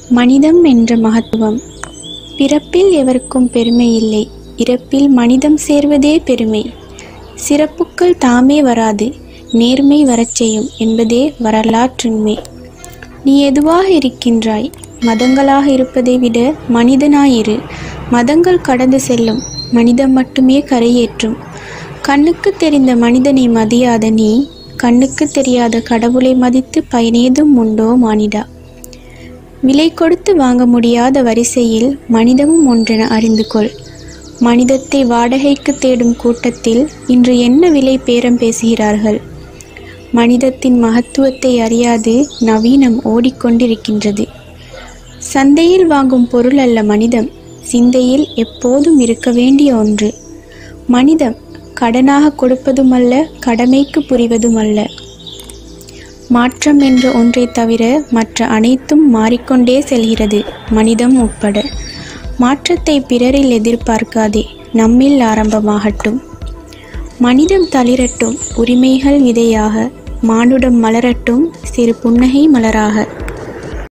மனிதம் என்ற மகத்துவம் பிறப்பில் எவருக்கும் பெருமை இல்லை இறப்பில் மனிதம் சேர்வதே பெருமை சிறப்புக்கள் தாமே வராது நேர்மை வரச் செய்யும் என்பதே வரலாற்றுண்மை நீ எதுவாக இருக்கின்றாய் மதங்களாக இருப்பதை விட மனிதனாயிரு மதங்கள் கடந்து செல்லும் மனிதம் மட்டுமே கரையேற்றும் கண்ணுக்கு தெரிந்த மனிதனை மதியாத நீ கண்ணுக்கு தெரியாத கடவுளை மதித்து பயனேதும் உண்டோ மானிடா விலை கொடுத்து வாங்க முடியாத வரிசையில் மனிதமும் ஒன்றென அறிந்து கொள் மனிதத்தை வாடகைக்கு தேடும் கூட்டத்தில் இன்று என்ன விலை பேரம் பேசுகிறார்கள் மனிதத்தின் மகத்துவத்தை அறியாது நவீனம் ஓடிக்கொண்டிருக்கின்றது சந்தையில் வாங்கும் பொருள் அல்ல மனிதம் சிந்தையில் எப்போதும் இருக்க வேண்டிய ஒன்று மனிதம் கடனாக கொடுப்பதுமல்ல கடமைக்கு புரிவதுமல்ல மாற்றம் என்ற ஒன்றை தவிர மற்ற அனைத்தும் மாறிக்கொண்டே செல்கிறது மனிதம் உட்பட மாற்றத்தை பிறரில் எதிர்பார்க்காதே நம்மில் ஆரம்பமாகட்டும் மனிதம் தளிரட்டும் உரிமைகள் விதையாக மானுடம் மலரட்டும் சிறு புன்னகை மலராக